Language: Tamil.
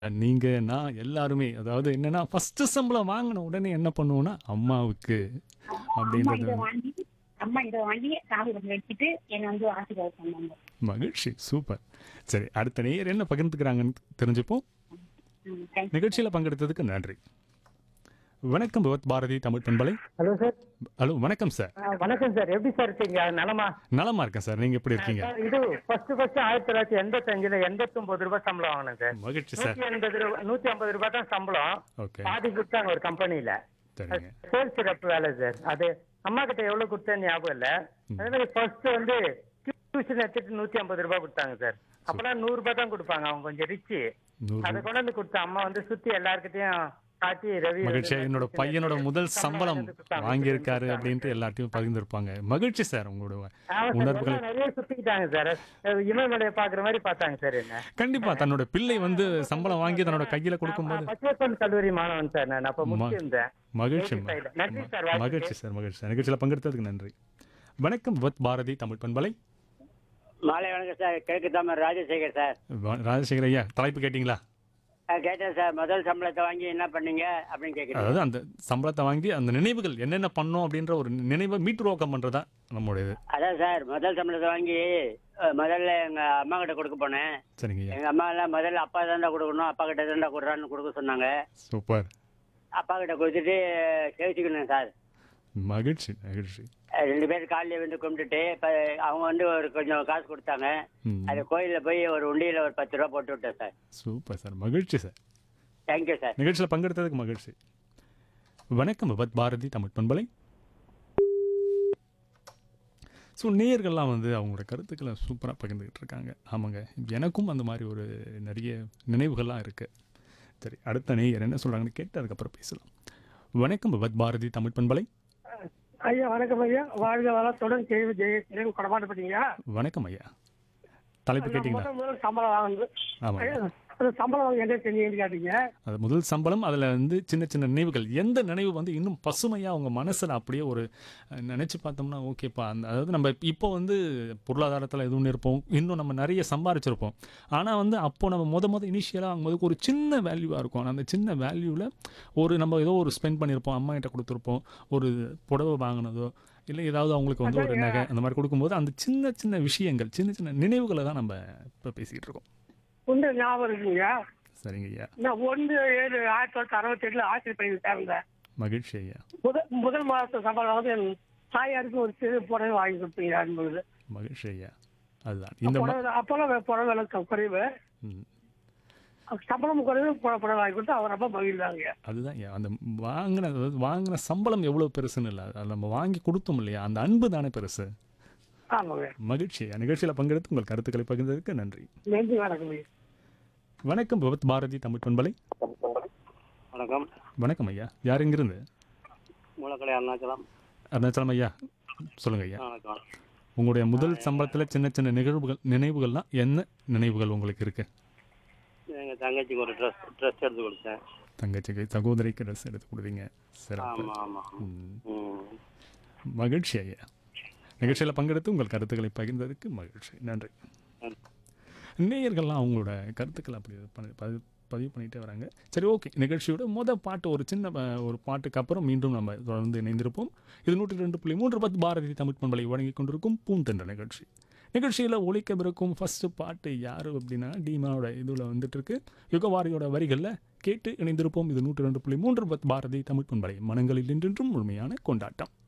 நீங்க, நான் எல்லாருமே அதாவது என்னன்னா, ஃபர்ஸ்ட்டு சம்பளம் வாங்குன உடனே என்ன பண்ணுவோம்னா, அம்மாவுக்கு அம்மா அப்படின்றது இத வாங்கி அம்மா இத வாங்கி சாமி படத்துல வச்சுட்டு என்னை வந்து ஆசீர்வாதம் பண்ணாங்க மகிழ்ச்சி. சூப்பர். சரி, அடுத்த நேயர் என்ன பகிர்ந்துக்கிறாங்கன்னு தெரிஞ்சுப்போம். ம், thank you. நிகழ்ச்சியில பங்கெடுத்ததுக்கு நன்றி. வணக்கம் பகவத் பாரதி தமிழ் பண்பலை. ஹலோ சார் ஹலோ வணக்கம் சார். ஆ, வணக்கம் சார் எப்படி சார் இருக்கீங்க நலமா நலமா இருக்கேன் சார். நீங்க எப்படி இருக்கீங்க? சார், இது ஃபர்ஸ்ட் ஃபர்ஸ்ட் ஆயிரத்தி தொள்ளாயிரத்தி எண்பத்தஞ்சுல எண்பத்தொன்பது ரூபாய் சம்பளம் வாங்கினேன் சார் மகிழ்ச்சி சார். நூத்தி எண்பது ரூபாய் நூத்தி ஐம்பது ரூபாய் தான் சம்பளம் ஓகே. பாதி கொடுத்தாங்க ஒரு கம்பெனில சரிங்க. சேல்ஸ் சிறப்பு வேலை சார் அது அம்மா கிட்ட எவ்வளவு கொடுத்தேன்னு ஞாபகம் இல்ல அதே மாதிரி ஃபர்ஸ்ட் வந்து டியூஷன் எடுத்துட்டு நூத்தி ஐம்பது ரூபாய் கொடுத்தாங்க சார் அப்பெல்லாம் நூறு ரூபாய் தான் கொடுப்பாங்க அவங்க கொஞ்சம் ரிச்சு நூறு அதை கொண்டு வந்து கொடுத்த அம்மா வந்து சுத்தி எல்லார்கிட்டயும் காட்டி ரவி மகிழ்ச்சியா வந்து என்னோட tuition பையனோட எடுத்து முதல் சம்பளம் சம்பளம் வந்து கொடுத்தாங்க. வாங்கியிருக்காரு கொடுத்தாங்க அப்படின்ட்டு சார். எல்லார்ட்டையும் பகிர்ந்திருப்பாங்க. மகிழ்ச்சி சார் உங்களோட ஆமா சார், உணர்வுகளை எல்லாம் நிறைய சுத்திக்கிட்டாங்க சார் அஹ் இமயமலையை பாக்குற மாதிரி பார்த்தாங்க சார் என்ன கண்டிப்பா தன்னோட பிள்ளை வந்து சம்பளம் வாங்கி தன்னோட கையில கொடுக்கும்போது பச்சையப்பன் கல்லூரி மாணவன் சார் நான் அப்ப முடிச்சிருந்தேன் மகிழ்ச்சி Ladies side. நன்றி சார், வாய்ப்புக்கு. மகிழ்ச்சி சார் மகிழ்ச்சி சார் நிகழ்ச்சியில் பங்கெடுத்ததுக்கு நன்றி வணக்கம் வித் பாரதி தமிழ் பண்பலை மாலை வணக்கம் சார் கிழக்கு தாமர் ராஜசேகர் சார் வ- ராஜசேகர் ஐயா தலைப்பு கேட்டிங்களா ஆ, கேட்டேன் சார் முதல் சம்பளத்தை வாங்கி என்ன பண்ணீங்க அப்படின்னு கேட்குறேன் அதாவது அந்த சம்பளத்தை வாங்கி அந்த நினைவுகள் என்னென்ன பண்ணோம் அப்படின்ற ஒரு நினைவை மீட்டுருவாக்கம் பண்றதா நம்மளுடைய இது அதான் சார் முதல் சம்பளத்தை வாங்கி அஹ், முதல்ல எங்க அம்மா கிட்ட கொடுக்க போனேன் சரிங்க ஐயா எங்க அம்மா எல்லாம் முதல்ல அப்பா தாண்டா கொடுக்கணும் அப்பா கிட்ட தாண்டா கொடுறான்னு கொடுக்க சொன்னாங்க சூப்பர் அப்பா கிட்ட கொடுத்துட்டு சேவிச்சுக்கணும் சார் மகிழ்ச்சி மகிழ்ச்சி அஹ், ரெண்டு பேரும் காலையில வந்து கும்பிட்டுட்டு இப்ப அவங்க வந்து ஒரு கொஞ்சம் காசு கொடுத்தாங்க ம், அது கோயிலில் போய் ஒரு உண்டியில ஒரு பத்து ரூபா போட்டு விட்டேன் சார் சூப்பர் சார் மகிழ்ச்சி சார் தேங்க்யூ சார் நிகழ்ச்சியில் பங்கெடுத்ததுக்கு மகிழ்ச்சி வணக்கம் விபத் பாரதி தமிழ் பண்பலை ஸோ நேயர்கள்லாம் வந்து அவங்களோட கருத்துக்களை சூப்பராக பகிர்ந்துக்கிட்டு இருக்காங்க ஆமாங்க எனக்கும் அந்த மாதிரி ஒரு நிறைய நினைவுகள்லாம் இருக்குது சரி அடுத்த நேயர் என்ன சொல்கிறாங்கன்னு கேட்டு அதுக்கப்புறம் பேசலாம் வணக்கம் விபத் பாரதி தமிழ் பண்பலை ஐயா வணக்கம் ஐயா வாழ்க வளத்துடன் கேள்வி ஜெய கொடமாட்டப்பட்டீங்க வணக்கம் ஐயா தலைப்பு கேட்டிங்களா முதல் சம்பளம் வாங்குது ஆமாம் அது சம்பளம் வாங்க எங்க செஞ்சீங்கன்னு கேட்டீங்க அது முதல் சம்பளம் அதில் வந்து சின்ன சின்ன நினைவுகள் எந்த நினைவு வந்து இன்னும் பசுமையாக அவங்க மனசில் அப்படியே ஒரு நினச்சி பார்த்தோம்னா ஓகேப்பா அந்த அதாவது நம்ம இப்போ வந்து பொருளாதாரத்தில் எதுவும் இருப்போம் இன்னும் நம்ம நிறைய சம்பாரிச்சிருப்போம் ஆனால் வந்து அப்போ நம்ம முத முத இனிஷியலாக வாங்கும்போது ஒரு சின்ன வேல்யூவாக இருக்கும் அந்த சின்ன வேல்யூவில் ஒரு நம்ம ஏதோ ஒரு ஸ்பெண்ட் பண்ணியிருப்போம் அம்மா கிட்ட கொடுத்துருப்போம் ஒரு புடவை வாங்கினதோ இல்லை ஏதாவது அவங்களுக்கு வந்து ஒரு நகை அந்த மாதிரி கொடுக்கும்போது அந்த சின்ன சின்ன விஷயங்கள் சின்ன சின்ன நினைவுகளை தான் நம்ம இப்போ பேசிக்கிட்டு இருக்கோம் உண்டு ஞாபகம் இருக்குங்க சரிங்க ஐயா நான் ஒன்று ஏழு ஆயிரத்தி தொள்ளாயிரத்தி அறுபத்தி எட்டுல ஆசிரியர் பயிர் சேர்ந்தேன் மகிழ்ச்சி ஐயா முதல் முதல் மாதத்து சம்பளம் வந்து என் தாயாருக்கு ஒரு சிறு புடவை வாங்கி கொடுத்தீங்க அன்பது மகிழ்ச்சி ஐயா அதுதான் இந்த மா- புடவை அப்போல்லாம் புடவை விலை குறைவு ம். சம்பளம் குறைவு புடவை புடவை வாங்கி கொடுத்து அவர் ரொம்ப மகிழ்ந்தாங்க அதுதான் ஐயா அந்த வாங்கின அதாவது வாங்கின சம்பளம் எவ்வளோ பெருசுன்னு இல்லை அது நம்ம வாங்கி கொடுத்தோம் இல்லையா அந்த அன்பு தானே பெருசு ஆமாங்க மகிழ்ச்சி ஐயா நிகழ்ச்சியில் பங்கெடுத்து உங்கள் கருத்துக்களை பகிர்ந்ததுக்கு நன்றி நன்றி வணக்கம் ஐயா. வணக்கம் பகவத் பாரதி தமிழ் பண்பலை வணக்கம் வணக்கம் ஐயா யார் எங்கிருந்து மூலக்கடை அருணாச்சலம் அருணாச்சலம் ஐயா சொல்லுங்க ஐயா வணக்கம் உங்களுடைய முதல் சம்பளத்தில் சின்ன சின்ன நிகழ்வுகள் நினைவுகள்லாம் என்ன நினைவுகள் உங்களுக்கு இருக்கு எங்கள் தங்கச்சிக்கு ஒரு ட்ரெஸ் ட்ரெஸ் எடுத்து கொடுத்தேன் தங்கச்சிக்கு சகோதரிக்கு ட்ரெஸ் எடுத்து கொடுத்தீங்க சிறப்பு ஆமாம் ஆமாம் ம். ம் மகிழ்ச்சி ஐயா நிகழ்ச்சியில் பங்கெடுத்து உங்கள் கருத்துக்களை பகிர்ந்ததுக்கு மகிழ்ச்சி நன்றி நேயர்கள்லாம் அவங்களோட கருத்துக்களை அப்படி பண்ணி பதிவு பதிவு பண்ணிகிட்டே வராங்க சரி ஓகே நிகழ்ச்சியோட முத பாட்டு ஒரு சின்ன அஹ், ஒரு பாட்டுக்கு அப்புறம் மீண்டும் நம்ம தொடர்ந்து இணைந்திருப்போம் இது நூற்றி ரெண்டு புள்ளி மூன்று பத்து பாரதி தமிழ் பண்பலை வழங்கி கொண்டிருக்கும் பூந்தென்ற நிகழ்ச்சி நிகழ்ச்சியில் ஒழிக்கவிருக்கும் ஃபர்ஸ்ட் பாட்டு யார் அப்படின்னா டீமாவோட இதில் வந்துட்டு இருக்கு யுகவாரியோட வரிகளில் கேட்டு இணைந்திருப்போம் இது நூற்றி ரெண்டு புள்ளி மூன்று பத்து பாரதி தமிழ் பண்பலை மனங்களில் இன்றென்றும் முழுமையான கொண்டாட்டம்